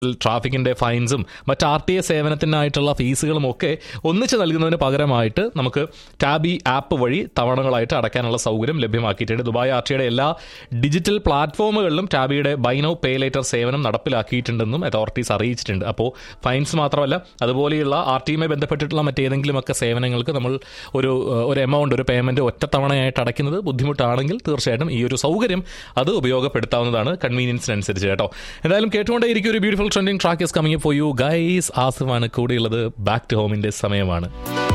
ട്രാഫിക്കിന്റെ ഫൈൻസും മറ്റ് R T A സേവനത്തിനായിട്ടുള്ള ഫീസുകളും ഒക്കെ ഒന്നിച്ച് നൽകുന്നതിന് പകരമായിട്ട് നമുക്ക് ടാബി ആപ്പ് വഴി തവണകളായിട്ട് അടയ്ക്കാനുള്ള സൗകര്യം ലഭ്യമാക്കിയിട്ടുണ്ട് ദുബായ് ആർ ടിയുടെ എല്ലാ ഡിജിറ്റൽ പ്ലാറ്റ്ഫോമുകളിലും ടാബിയുടെ ബൈനോ പേ ലേറ്റർ സേവനം നടപ്പിലാക്കിയിട്ടുണ്ടെന്നും അതോറിറ്റീസ് അറിയിച്ചിട്ടുണ്ട് അപ്പോൾ ഫൈൻസ് മാത്രമല്ല അതുപോലെയുള്ള ആർ ടിയുമായി ബന്ധപ്പെട്ടിട്ടുള്ള മറ്റേതെങ്കിലുമൊക്കെ സേവനങ്ങൾക്ക് നമ്മൾ ഒരു ഏഹ്, ഒരു എമൗണ്ട് ഒരു പേയ്മെന്റ് ഒറ്റത്തവണയായിട്ട് അടയ്ക്കുന്നത് ബുദ്ധിമുട്ടാണെങ്കിൽ തീർച്ചയായിട്ടും ഈ ഒരു സൗകര്യം അത് ഉപയോഗപ്പെടുത്താവുന്നതാണ് കൺവീനിയൻസിനനുസരിച്ച് കേട്ടോ എന്തായാലും കേട്ടുകൊണ്ടേയിരിക്കും ഒരു beautiful trending track is coming for you guys ആസിഫാണ് കൂടെയുള്ളത് ബാക്ക് ടു ഹോമിന്റെ സമയമാണ്